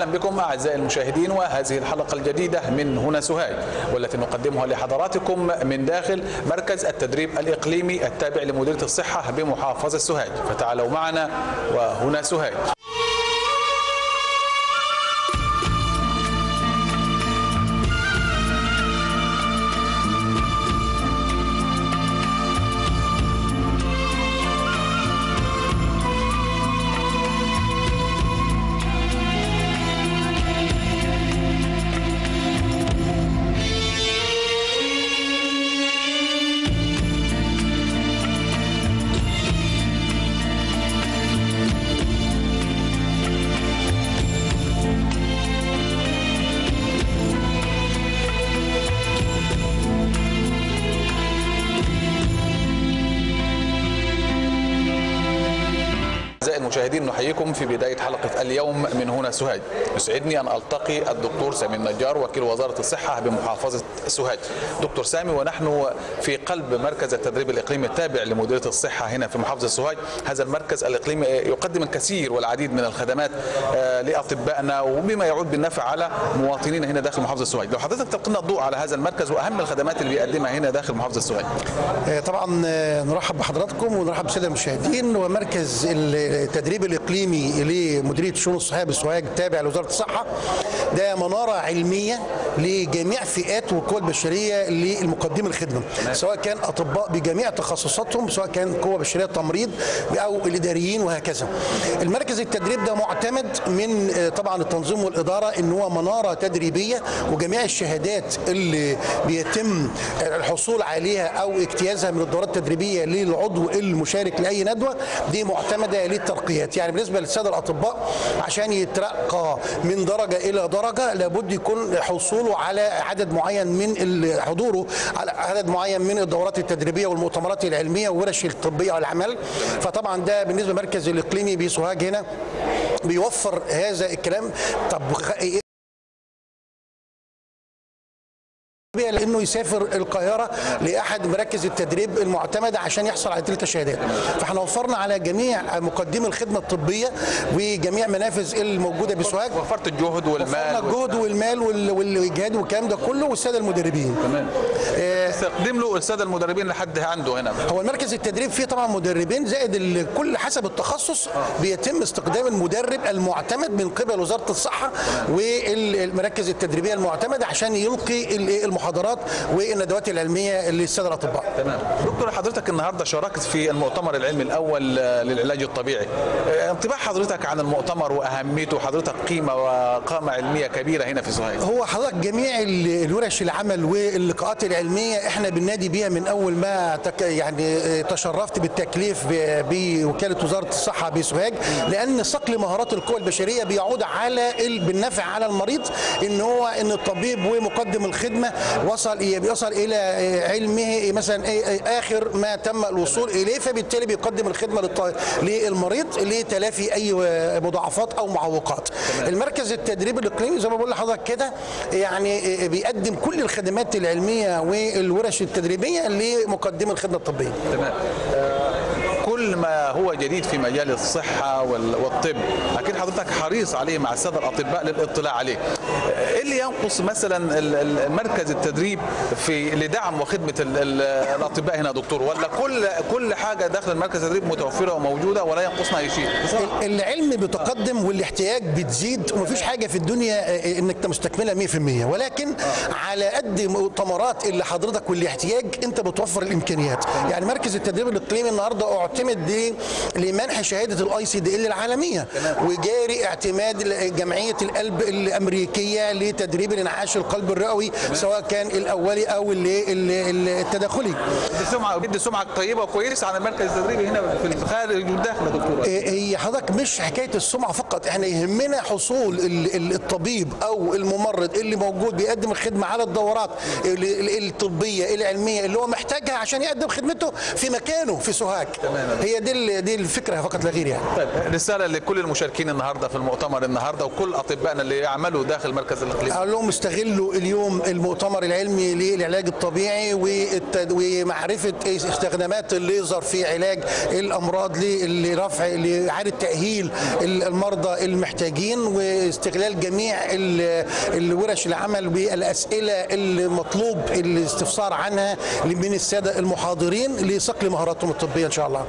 بكم أعزائي المشاهدين وهذه الحلقة الجديدة من هنا سوهاج والتي نقدمها لحضراتكم من داخل مركز التدريب الإقليمي التابع لمديرية الصحة بمحافظة سوهاج فتعالوا معنا وهنا سوهاج أعزائي المشاهدين نحييكم في بداية حلقة اليوم من هنا سوهاج يسعدني أن ألتقي الدكتور سامي النجار وكيل وزارة الصحة بمحافظة سوهاج دكتور سامي ونحن في قلب مركز التدريب الإقليمي التابع لمديرية الصحة هنا في محافظة سوهاج هذا المركز الإقليمي يقدم الكثير والعديد من الخدمات آه، لأطبائنا وبما يعود بالنفع على مواطنينا هنا داخل محافظة سوهاج لو حضرتك تلقي لنا الضوء على هذا المركز وأهم الخدمات اللي بيقدمها هنا داخل محافظة سوهاج آه، طبعا آه، نرحب بحضراتكم ونرحب بالساده المشاهدين ومركز التدريب الاقليمي لمديريه الشؤون الصحيه بالسوهاج التابع لوزاره الصحه ده مناره علميه لجميع فئات والقوى البشريه للمقدمين الخدمه سواء كان اطباء بجميع تخصصاتهم سواء كان قوى بشريه تمريض او الاداريين وهكذا المركز التدريب ده معتمد من آه، طبعا التنظيم والاداره ان هو مناره تدريبيه وجميع الشهادات اللي بيتم الحصول عليها او اجتيازها من الدورات التدريبيه للعضو المشارك لاي ندوه دي معتمده للترقيات يعني بالنسبه للساده الاطباء عشان يترقى من درجه الى درجه لابد يكون حصوله على عدد معين من ال- حضوره على عدد معين من الدورات التدريبيه والمؤتمرات العلميه وورش الطبيه والعمل فطبعا ده بالنسبه للمركز الاقليمي بسوهاج هنا بيوفر هذا الكلام طب خ- لانه يسافر القاهره لاحد مراكز التدريب المعتمده عشان يحصل على تلك الشهادات فاحنا وفرنا على جميع مقدمي الخدمه الطبيه وجميع منافذ الموجوده بسوهاج وفرت الجهد وفرنا والمال الجهد والمال وال- والاجهاد والكلام ده كله والساده المدربين آه، تقدم له الساده المدربين لحد عنده هنا هو المركز التدريب فيه طبعا مدربين زائد ال- كل حسب التخصص بيتم استخدام المدرب المعتمد من قبل وزاره الصحه والمراكز التدريبيه المعتمده عشان يلقي ال- المحاضرات والندوات العلميه للساده الاطباء. تمام دكتور حضرتك النهارده شاركت في المؤتمر العلمي الاول آه، للعلاج الطبيعي آه، انطباع حضرتك عن المؤتمر واهميته حضرتك قيمه وقامه علميه كبيره هنا في سوهاج هو حضرتك جميع ال- الورش العمل واللقاءات العلميه احنا بننادي بيها من اول ما تك يعني اه، تشرفت بالتكليف ب- بوكاله وزاره الصحه بسوهاج لان صقل مهارات القوى البشريه بيعود على ال- بالنفع على المريض ان هو ان الطبيب ومقدم الخدمه وصل إيه- بيصل الى اه، علمه مثلا إيه- إيه اخر ما تم الوصول اليه فبالتالي بيقدم الخدمه للط- للمريض لتلافي اي اه، مضاعفات او معوقات المركز التدريب الاقليمي زي ما بقول لحضرتك كده يعني بيقدم كل الخدمات العلميه والورش التدريبيه لمقدمي الخدمه الطبيه تمام آه، كل ما هو جديد في مجال الصحة وال- والطب أكيد حضرتك حريص عليه مع السادة الأطباء للاطلاع عليه آه، إيه اللي ينقص مثلا ال- ال- مركز التدريب في لدعم وخدمة ال- ال- الأطباء هنا يا دكتور ولا كل كل حاجة داخل المركز التدريب متوفرة وموجودة ولا ينقصنا أي شيء بصراحة. العلم بيتقدم والاحتياج بتزيد ومفيش حاجه في الدنيا آه، انك مستكمله 100% ولكن على قد مؤتمرات اللي حضرتك والاحتياج انت بتوفر الامكانيات يعني مركز التدريب الاقليمي النهارده اعتمد ل- لمنح شهاده الاي سي دي ال العالميه وجاري اعتماد ال- جمعيه القلب الامريكيه لتدريب الانعاش القلب الرئوي سواء كان الاولي او ال- ال- ال- التداخلي بدي سمعة بدي سمعة طيبة وكويسة عن المركز التدريبي هنا في الخارج والداخل يا دكتور إيه هي حضرتك مش حكايه السمعه فقط احنا يهمنا حصول ال- ال- الطبيب او الممرض اللي موجود بيقدم الخدمه على الدورات ال- ال- الطبيه العلميه اللي هو محتاجها عشان يقدم خدمته في مكانه في سوهاج تماما. هي دي ال- دي دي الفكره فقط لا غير يعني طيب رساله لكل المشاركين النهارده في المؤتمر النهارده وكل اطبائنا اللي يعملوا داخل مركز الاقليم اقول لهم استغلوا اليوم المؤتمر العلمي للعلاج الطبيعي والت- ومعرفه استخدامات الليزر في علاج الامراض ل- لرفع لاعاده تاهيل المرضى المحتاجين واستغلال جميع ال- الورش العمل بالاسئله المطلوب الاستفسار عنها من الساده المحاضرين لصقل مهاراتهم الطبيه ان شاء الله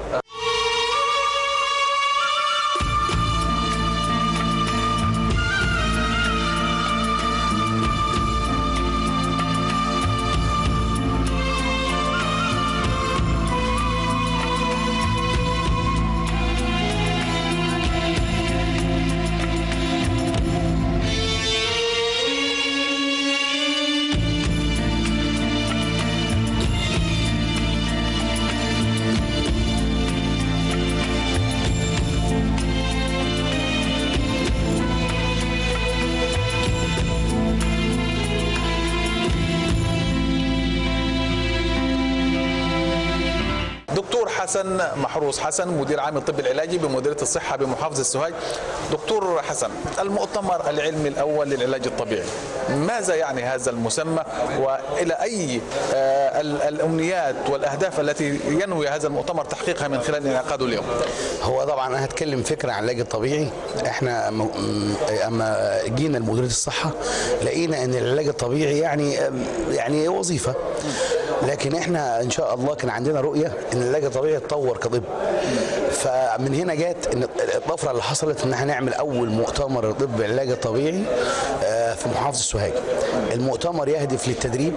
دكتور حسن محروس حسن مدير عام الطب العلاجي بمديريه الصحه بمحافظه سوهاج دكتور حسن المؤتمر العلمي الاول للعلاج الطبيعي ماذا يعني هذا المسمى والى اي آه، ال- الامنيات والاهداف التي ينوي هذا المؤتمر تحقيقها من خلال انعقاده اليوم هو طبعا انا هتكلم فكره عن العلاج الطبيعي احنا م- م- اما جينا لمديريه الصحه لقينا ان العلاج الطبيعي يعني يعني وظيفه لكن احنا ان شاء الله كان عندنا رؤيه ان العلاج الطبيعي يتطور كطب فمن هنا جت ان الطفره اللي حصلت ان احنا نعمل اول مؤتمر طب العلاج الطبيعي آه، في محافظه سوهاج المؤتمر يهدف للتدريب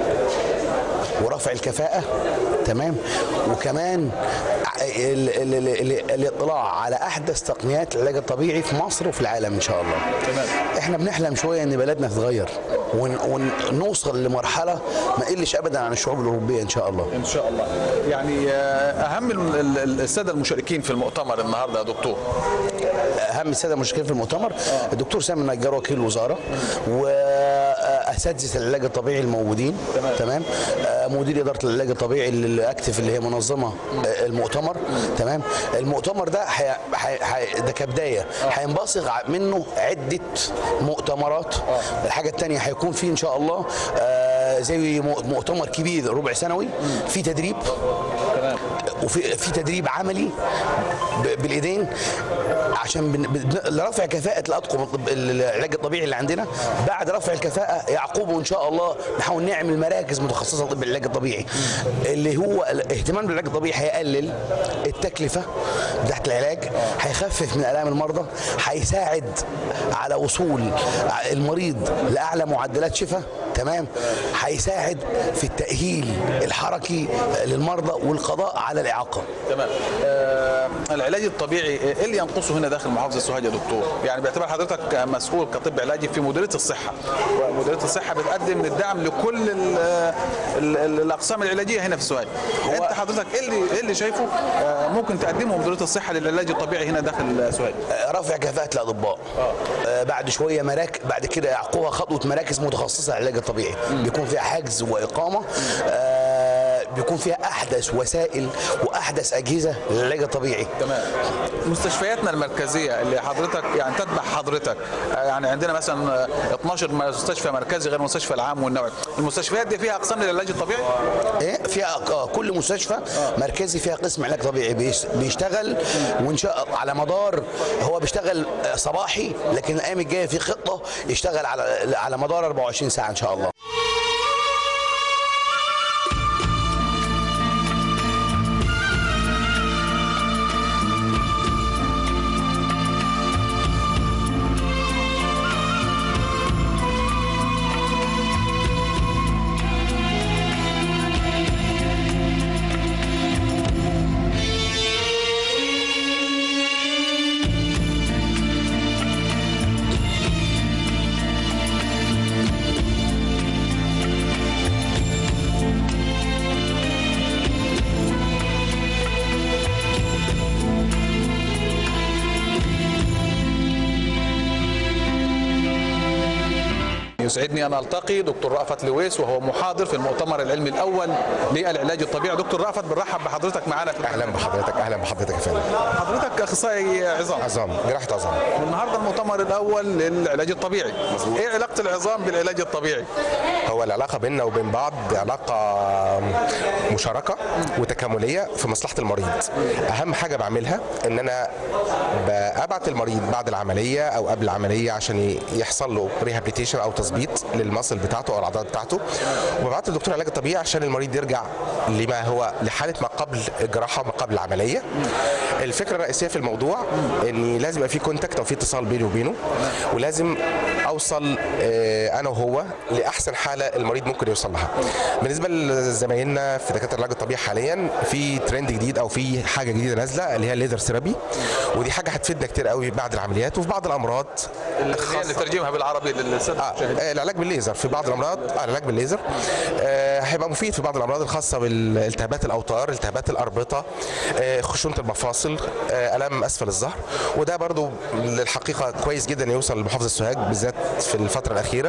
ورفع الكفاءة تمام وكمان ال- ال- ال- ال- الاطلاع على احدث تقنيات العلاج الطبيعي في مصر وفي العالم ان شاء الله تمام. احنا بنحلم شويه ان بلدنا تتغير ون- ونوصل لمرحله ما قلش ابدا عن الشعوب الاوروبيه ان شاء الله ان شاء الله يعني آه، اهم ال- ال- الساده المشاركين في المؤتمر النهارده يا دكتور اهم الساده المشاركين في المؤتمر الدكتور سامي النجار وكيل الوزاره واساتذه العلاج الطبيعي الموجودين تمام. تمام آه، مدير اداره العلاج الطبيعي اللي اكتف اللي هي منظمه آه، المؤتمر تمام المؤتمر ده حي... حي... حي... ده كبدايه هينبثق ع- منه عده مؤتمرات الحاجه الثانيه هيكون فيه ان شاء الله آه، زي مؤ- مؤتمر كبير ربع سنوي في تدريب تمام وفي في تدريب عملي ب- بالايدين عشان بن- بن- لرفع كفاءه الاطقم الطب- العلاج الطبيعي اللي عندنا بعد رفع الكفاءه يعقبه ان شاء الله نحاول نعمل مراكز متخصصه لطب العلاج الطبيعي اللي هو الاهتمام بالعلاج الطبيعي هيقلل التكلفه بتاعت العلاج هيخفف من الام المرضى هيساعد على وصول المريض لاعلى معدلات شفاء تمام هيساعد في التاهيل الحركي للمرضى والقضاء على الاعاقه تمام آه العلاج الطبيعي ايه اللي ينقصه هنا داخل محافظه سوهاج يا دكتور؟ يعني باعتبار حضرتك مسؤول كطب علاجي في مديريه الصحه ومديريه الصحه بتقدم الدعم لكل ال ال ال الاقسام العلاجيه هنا في سوهاج. انت حضرتك ايه اللي ايه اللي شايفه آه ممكن تقدمه مديريه الصحه للعلاج الطبيعي هنا داخل سوهاج؟ رفع كفاءة الأطباء آه بعد شوية مراك بعد كده يعقوها خطوة مراكز متخصصة للعلاج الطبيعي بيكون فيها حجز وإقامة آه بيكون فيها أحدث وسائل وأحدث أجهزة للعلاج الطبيعي تمام مستشفياتنا المركزيه اللي حضرتك يعني تتبع حضرتك آه، يعني عندنا مثلا آه، 12 مستشفى مركزي غير المستشفى العام والنوعي المستشفيات دي فيها اقسام للعلاج الطبيعي إيه فيها آه، كل مستشفى مركزي فيها قسم علاج طبيعي بيش- بيشتغل وإن شاء على مدار هو بيشتغل آه، صباحي لكن الأيام الجاية في خطة يشتغل على على مدار 24 ساعة إن شاء الله يسعدني ان التقي دكتور رأفت لويس وهو محاضر في المؤتمر العلمي الاول للعلاج الطبيعي دكتور رأفت بنرحب بحضرتك معنا في اهلا بحضرتك اهلا بحضرتك يا فندم حضرتك اخصائي عظام عظام جراحه عظام والنهارده المؤتمر الاول للعلاج الطبيعي ايه علاقه العظام بالعلاج الطبيعي هو العلاقه بيننا وبين بعض علاقه مشاركه وتكامليه في مصلحه المريض اهم حاجه بعملها ان انا ببعت المريض بعد العمليه او قبل العمليه عشان يحصل له ريهابيليتيشن او تظبيط للمصل بتاعته او العضلات بتاعته وببعته للدكتور العلاج الطبيعي عشان المريض يرجع لما هو لحاله ما قبل الجراحه ما قبل العمليه الفكره الرئيسيه في الموضوع ان لازم يبقى في كونتاكت او في اتصال بيني وبينه ولازم اوصل آه، انا وهو لاحسن حاله المريض ممكن يوصل لها بالنسبه لزمايلنا في دكاتره العلاج الطبيعي حاليا في ترند جديد او في حاجه جديده نازله اللي هي الليزر ثيرابي ودي حاجه هتفيدنا كتير قوي بعد العمليات وفي بعض الامراض اللي هي نترجمها بالعربي للساده آه المشاهدين. آه، العلاج بالليزر في بعض الامراض آه العلاج بالليزر آه هيبقى مفيد في بعض الامراض الخاصه بالالتهابات الاوتار التهابات الاربطه آه خشونه المفاصل آه الام اسفل الظهر وده برضو للحقيقه كويس جدا يوصل لمحافظه السوهاج بالذات في الفتره الاخيره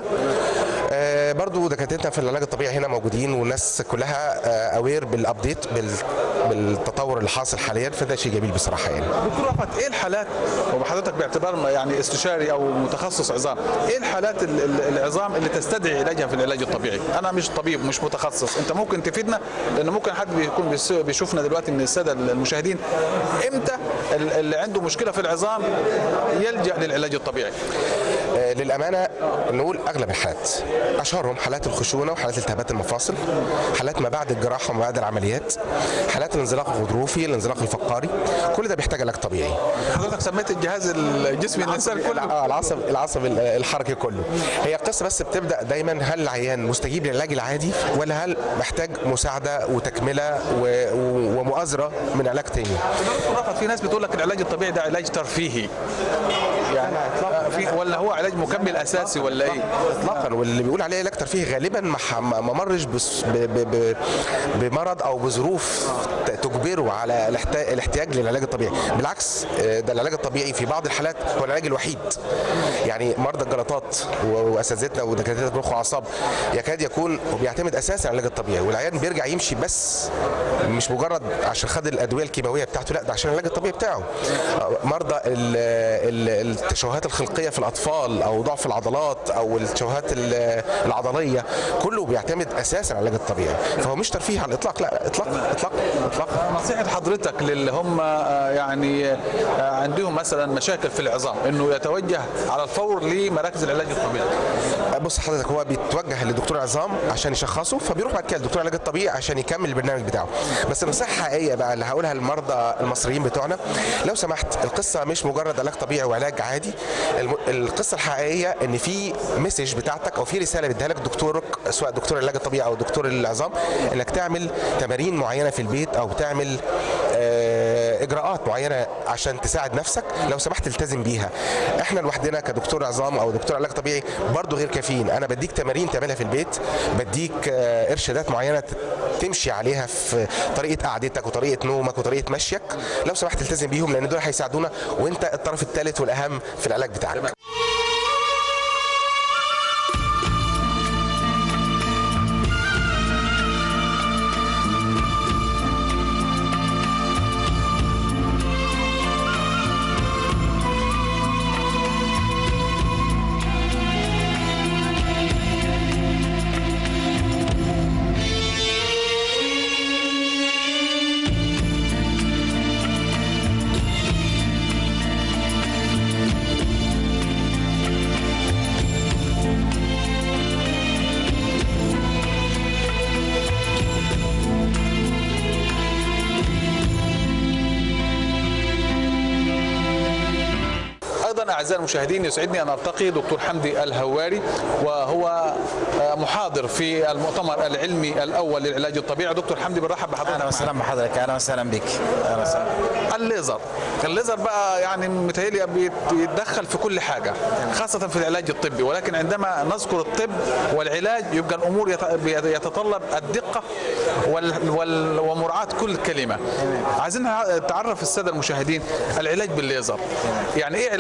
آه برضو دكاترتنا في العلاج الطبيعي هنا موجودين والناس كلها اوير بالابديت بال- بالتطور اللي حاصل حاليا فده شيء جميل بصراحه يعني دكتور رأفت ايه الحالات وحضرتك باعتبار ما يعني استشاري او متخصص عظام ايه الحالات ال- ال- العظام اللي تستدعي علاجها في العلاج الطبيعي انا مش طبيب مش متخصص انت ممكن تفيدنا لان ممكن حد بيكون بيس- بيشوفنا دلوقتي من الساده المشاهدين امتى ال- اللي عنده مشكله في العظام يلجا للعلاج الطبيعي آه، للامانه نقول اغلب الحالات اشهرهم حالات الخشونه وحالات التهابات المفاصل حالات ما بعد الجراحه وما بعد العمليات حالات الانزلاق الغضروفي الانزلاق الفقاري كل ده بيحتاج علاج طبيعي حضرتك سميت الجهاز الجسمي الانسان كله اه العصب العصب ال- الحركي كله هي القصه بس بتبدا دايما هل العيان مستجيب للعلاج العادي ولا هل محتاج مساعده وتكمله و- و- ومؤازره من علاج تاني دكتور رأفت في ناس بتقول لك العلاج الطبيعي ده علاج ترفيهي يعني آه، في ولا هو علاج مكمل اساسي ولا ايه؟ اطلاقا واللي بيقول عليه علاج ترفيهي غالبا ما ح- ما ما مرش بس- ب- ب- ب- بمرض او بظروف ت- تجبره على الاحت- الاحتياج للعلاج الطبيعي بالعكس آه، ده العلاج الطبيعي في بعض الحالات هو العلاج الوحيد يعني مرضى الجلطات و- واساتذتنا ودكاتره مخ واعصاب يكاد يكون هو بيعتمد اساسا على العلاج الطبيعي والعيان بيرجع يمشي بس مش مجرد عشان خد الادويه الكيماويه بتاعته لا ده عشان العلاج الطبيعي بتاعه آه، مرضى ال- ال- التشوهات الخلقيه في الاطفال او ضعف العضلات او التشوهات ال- العضليه كله بيعتمد اساسا على العلاج الطبيعي فهو مش ترفيه على الاطلاق لا اطلاقا اطلاقا اطلاقا نصيحة حضرتك للي هم آه، يعني آه، عندهم مثلا مشاكل في العظام انه يتوجه على الفور لمراكز العلاج الطبيعي بص حضرتك هو بيتوجه لدكتور عظام عشان يشخصه فبيروح بعد كده لدكتور العلاج الطبيعي عشان يكمل البرنامج بتاعه بس النصيحه الحقيقيه بقى اللي هقولها للمرضى المصريين بتوعنا لو سمحت القصه مش مجرد علاج طبيعي وعلاج عادي الم- القصه الحقيقيه ان في مسج بتاعتك او في رساله بيديها لك دكتورك سواء دكتور العلاج الطبيعي او دكتور العظام انك تعمل تمارين معينه في البيت او تعمل آه، اجراءات معينه عشان تساعد نفسك لو سمحت التزم بيها احنا لوحدنا كدكتور عظام او دكتور علاج طبيعي برضه غير كافيين انا بديك تمارين تعملها في البيت بديك آه، ارشادات معينه ت- تمشي عليها في طريقه قعدتك وطريقه نومك وطريقه مشيك لو سمحت التزم بيهم لان دول هيساعدونا وانت الطرف الثالث والاهم في العلاج بتاعك ايضا اعزائي المشاهدين يسعدني ان التقي دكتور حمدي الهواري وهو آه، محاضر في المؤتمر العلمي الاول للعلاج الطبيعي دكتور حمدي بنرحب بحضرتك اهلا وسهلا بحضرتك اهلا وسهلا بك اهلا وسهلا الليزر الليزر بقى يعني متهيألي بيت- بيتدخل في كل حاجة خاصة في العلاج الطبي ولكن عندما نذكر الطب والعلاج يبقى الأمور يت- بيت- يتطلب الدقة وال وال ومراعاة كل كلمة عايزين نع- تعرف السادة المشاهدين العلاج بالليزر يعني إيه علاج بالليزر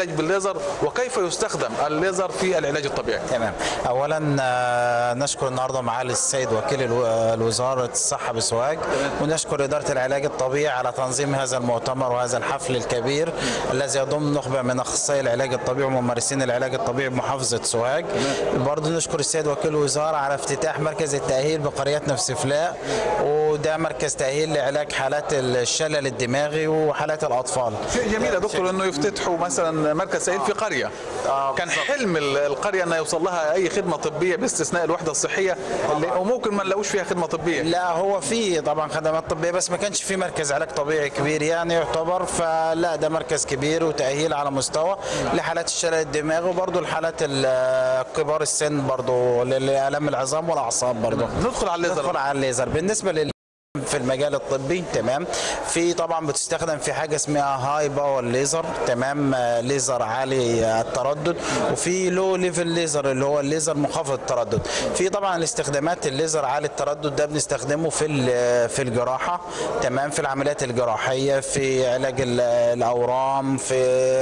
الليزر وكيف يستخدم الليزر في العلاج الطبيعي تمام اولا آه، نشكر النهارده معالي السيد وكيل الو- الوزاره الصحه بسوهاج ونشكر اداره العلاج الطبيعي على تنظيم هذا المؤتمر وهذا الحفل الكبير الذي يضم نخبه من اخصائي العلاج الطبيعي وممارسين العلاج الطبيعي بمحافظه سوهاج برضه نشكر السيد وكيل الوزاره على افتتاح مركز التاهيل بقريتنا في سفلاء وده مركز تاهيل لعلاج حالات الشلل الدماغي وحالات الاطفال شيء جميل يا دكتور انه يفتتحوا مثلا مركز سعيد في قريه آه، كان بالظبط. حلم ال- القريه انه يوصل لها اي خدمه طبيه باستثناء الوحده الصحيه اللي وممكن ما نلاقوش فيها خدمه طبيه لا هو في طبعا خدمات طبيه بس ما كانش في مركز علاج طبيعي كبير يعني يعتبر فلا ده مركز كبير وتاهيل على مستوى لحالات الشلل الدماغي وبرضه لحالات ال- كبار السن برضه لالام العظام والاعصاب برضه ندخل على الليزر ندخل على الليزر بالنسبه لل في المجال الطبي تمام في طبعا بتستخدم في حاجه اسمها هاي باور ليزر تمام آه، ليزر عالي التردد وفي لو ليفل ليزر اللي هو الليزر منخفض التردد في طبعا الاستخدامات الليزر عالي التردد ده بنستخدمه في ال- في الجراحه تمام في العمليات الجراحيه في علاج ال- الاورام في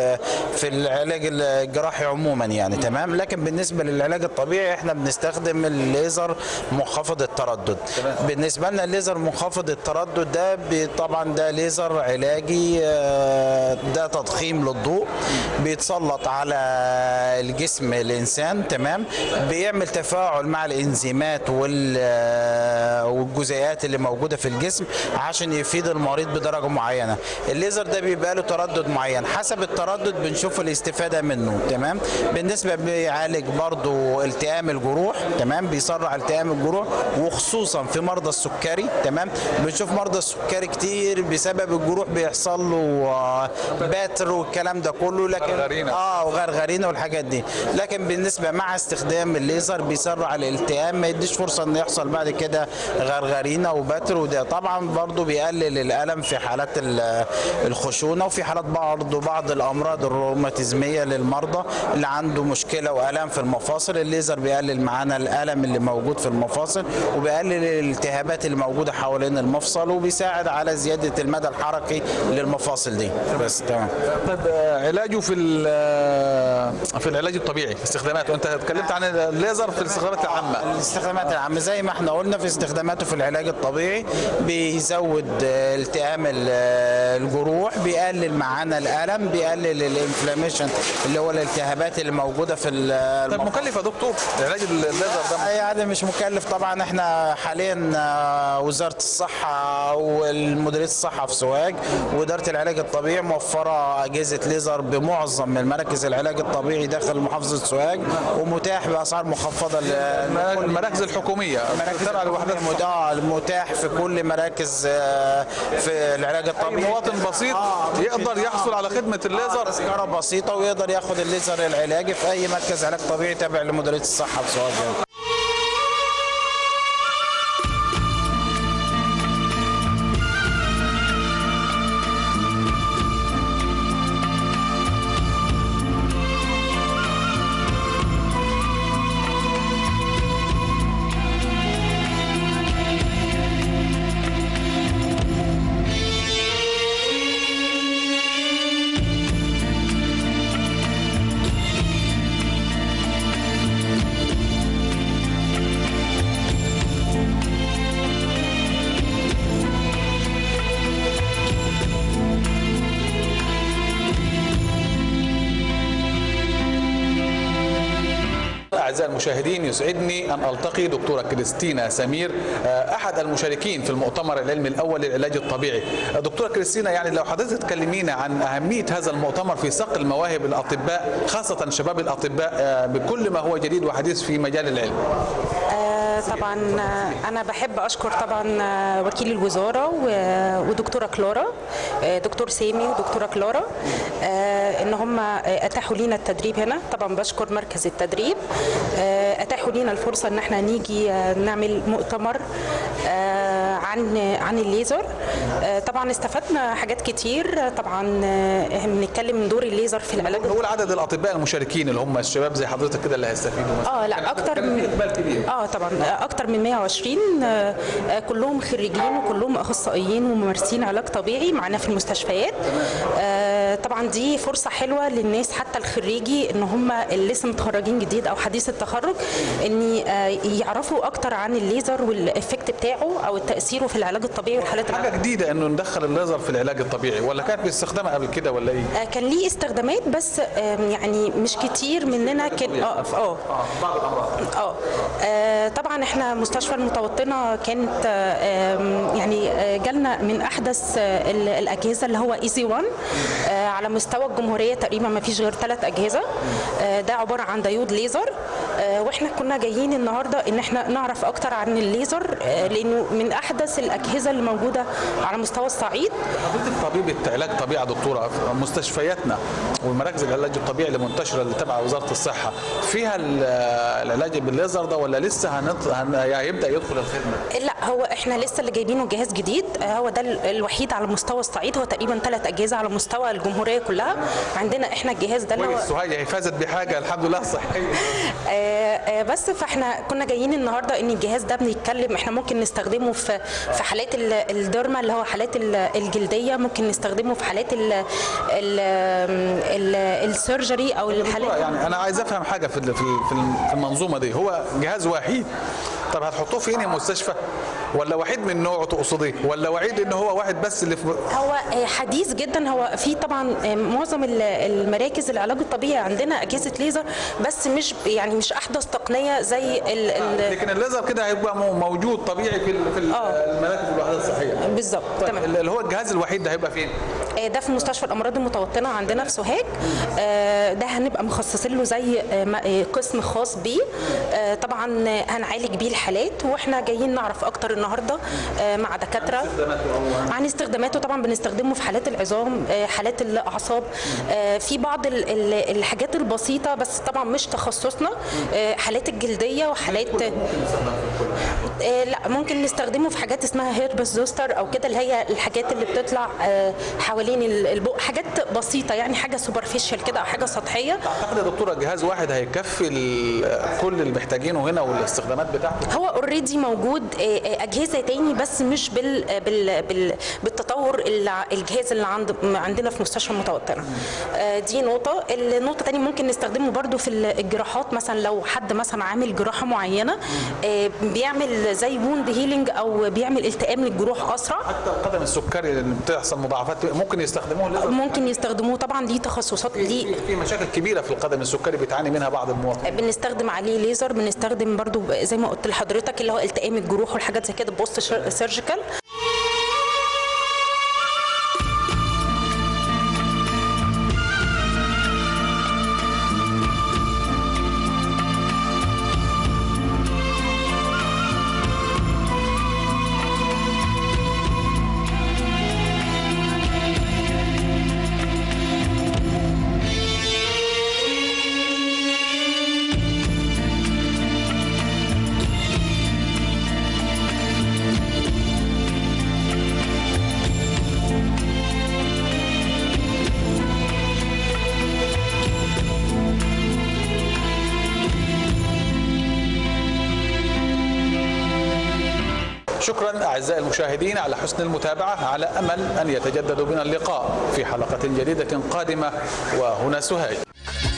في العلاج الجراحي عموما يعني تمام لكن بالنسبه للعلاج الطبيعي احنا بنستخدم الليزر منخفض التردد بالنسبه لنا الليزر منخفض التردد ده بي- طبعا ده ليزر علاجي آه، ده تضخيم للضوء بيتسلط على الجسم الانسان تمام بيعمل تفاعل مع الانزيمات وال آه، والجزيئات اللي موجوده في الجسم عشان يفيد المريض بدرجه معينه الليزر ده بيبقى له تردد معين حسب التردد بنشوف الاستفاده منه تمام بالنسبه بيعالج برضو التئام الجروح تمام بيسرع التئام الجروح وخصوصا في مرضى السكري تمام بنشوف مرضى السكري كتير بسبب الجروح بيحصل له آه، باتر والكلام ده كله لكن غرغرينة. اه وغرغرينه والحاجات دي لكن بالنسبه مع استخدام الليزر بيسرع الالتئام ما يديش فرصه ان يحصل بعد كده غرغرينه وبتر وده طبعا برضو بيقلل الالم في حالات ال- الخشونه وفي حالات برضو بعض الامراض الروماتيزميه للمرضى اللي عنده مشكله والام في المفاصل الليزر بيقلل معانا الالم اللي موجود في المفاصل وبيقلل الالتهابات اللي موجوده حوالين المفصل وبيساعد على زياده المدى الحركي للمفاصل دي بس تمام طيب آه، علاجه في ال- آه، في العلاج الطبيعي استخداماته انت اتكلمت عن الليزر في الاستخدامات العامه الاستخدامات العامة زي ما احنا قلنا في استخداماته في العلاج الطبيعي بيزود آه، التئام ال- آه، الجروح بيقلل معانا الألم بيقلل الانفلاميشن اللي هو الالتهابات اللي موجودة في ال- طيب المفاصل. مكلف يا دكتور علاج الليزر ده يعني مش مكلف طبعا احنا حاليا آه، وزاره الصحه والمديريه الصحه في سوهاج واداره العلاج الطبيعي موفره اجهزه ليزر بمعظم من مراكز العلاج الطبيعي داخل محافظه سوهاج ومتاح باسعار مخفضه لكل المراكز الحكوميه مراكز ترى الوحدات الوحدات اه المتاح في كل مراكز آه، في العلاج اي الطبيعي مواطن بسيط يقدر يحصل على خدمه الليزر تذكره بسيطه ويقدر ياخد الليزر العلاجي في اي مركز علاج طبيعي تابع لمديريه الصحه في سوهاج أعزائي المشاهدين يسعدني أن ألتقي دكتورة كريستينا سمير آه، أحد المشاركين في المؤتمر العلمي الأول للعلاج الطبيعي آه، دكتورة كريستينا يعني لو حضرتك تكلمينا عن أهمية هذا المؤتمر في صقل مواهب الأطباء خاصة شباب الأطباء آه، بكل ما هو جديد وحديث في مجال العلم آه، طبعا آه، انا بحب اشكر طبعا آه، وكيل الوزاره و- ودكتوره كلورا آه، دكتور سامي ودكتوره كلورا آه، ان هم آه، اتاحوا لينا التدريب هنا طبعا بشكر مركز التدريب آه، اتاحوا لينا الفرصه ان احنا نيجي آه، نعمل مؤتمر آه، عن عن الليزر آه، طبعا استفدنا حاجات كتير آه، طبعا آه، احنا بنتكلم من دور الليزر في العلاج نقول عدد الأطباء المشاركين اللي هم الشباب زي حضرتك كده اللي هيستفيدوا مثلا اه لا اكتر من إقبال كبير اه طبعا آه، اكتر من 120 آه، آه، كلهم خريجين وكلهم اخصائيين وممارسين علاج طبيعي معانا في المستشفيات آه، طبعا دي فرصه حلوه للناس حتى الخريجي ان هم اللي لسه متخرجين جديد او حديث التخرج ان آه، يعرفوا اكتر عن الليزر والافكت بتاعه او تاثيره في العلاج الطبيعي والحالات حاجه جديده انه ندخل الليزر في العلاج الطبيعي ولا كانت باستخدامها قبل كده ولا ايه؟ آه، كان ليه استخدامات بس آم، يعني مش كتير مننا كان اه اه بعض الامراض اه آه، طبعا احنا مستشفى المتوطنه كانت آه، آم، يعني آه، جالنا من احدث آه، ال- الاجهزه اللي هو ايزي 1 على مستوى الجمهوريه تقريبا ما فيش غير ثلاث اجهزه آه، ده عباره عن ديود ليزر آه، واحنا كنا جايين النهارده ان احنا نعرف اكتر عن الليزر آه، لانه من احدث الاجهزه اللي موجوده على مستوى الصعيد حضرتك طبيبة علاج طبيعي يا دكتورة في مستشفياتنا والمراكز العلاج الطبيعي اللي منتشرة اللي تبع وزارة الصحة فيها ال- العلاج بالليزر ده ولا لسه هنط... هن... هيبدأ يدخل الخدمة؟ لا هو احنا لسه اللي جايبينه جهاز جديد آه، هو ده ال- الوحيد على مستوى الصعيد هو تقريبا ثلاث اجهزه على مستوى الجمهوريه كلها عندنا احنا الجهاز ده اللي هو كويس سهية هي فازت بحاجة الحمد لله صحية آه، آه، بس فاحنا كنا جايين النهارده ان الجهاز ده بنتكلم احنا ممكن نستخدمه في في حالات ال- الديرما اللي هو حالات ال- الجلديه ممكن نستخدمه في حالات ال ال ال السيرجري او الحالات يعني أنا عايز أفهم حاجة في ال- في ال- في الم- في المنظومة دي هو جهاز وحيد طب هتحطوه فين يا مستشفى؟ ولا وحيد من نوعه تقصديه؟ ولا وحيد ان هو واحد بس اللي في هو آه، حديث جدا هو في طبعا آه، معظم ال- المراكز العلاج الطبيعي عندنا اجهزه ليزر بس مش يعني مش احدث تقنيه زي ال ال لكن الليزر كده هيبقى مو- موجود طبيعي في ال- في ال- آه. المراكز الوحدات الصحية بالظبط طيب تمام اللي هو الجهاز الوحيد ده هيبقى فين؟ آه، ده في مستشفى الامراض المتوطنه عندنا في سوهاج آه، ده هنبقى مخصصين له زي آه، م- آه، قسم خاص بيه آه، طبعا آه، هنعالج بيه الحالات واحنا جايين نعرف اكتر النهارده آه، مع دكاتره عن استخداماته طبعا بنستخدمه في حالات العظام آه، حالات الاعصاب آه، في بعض ال- ال- الحاجات البسيطه بس طبعا مش تخصصنا آه، حالات الجلديه وحالات آه، لا ممكن نستخدمه في حاجات اسمها هيربس زوستر او كده اللي هي الحاجات اللي بتطلع آه، حوالين ال- البق حاجات بسيطه يعني حاجه سوبرفيشال كده او حاجه سطحيه اعتقد يا دكتوره جهاز واحد هيكفي ال- كل اللي محتاجينه هنا والاستخدامات بتاعته هو اوريدي موجود آه، آه، اجهزه تاني بس مش بال بال بال بالتطور اللي ع- الجهاز اللي عند عندنا في مستشفى المتوطنه آه، دي نقطه النقطه تاني ممكن نستخدمه برضو في ال- الجراحات مثلا لو حد مثلا عامل جراحه معينه آه، بيعمل زي ووند هيلينج او بيعمل التئام للجروح اسرع حتى القدم السكري اللي بتحصل مضاعفات ممكن يستخدموه الليزر ممكن يستخدموه طبعا دي تخصصات دي في مشاكل كبيره في القدم السكري بتعاني منها بعض المواطنين بنستخدم عليه ليزر بنستخدم برضو زي ما قلت لحضرتك اللي هو التئام الجروح والحاجات زي كده بوست سيرجيكال شكرا اعزائي المشاهدين على حسن المتابعه على امل ان يتجدد بنا اللقاء في حلقه جديده قادمه وهنا سهيل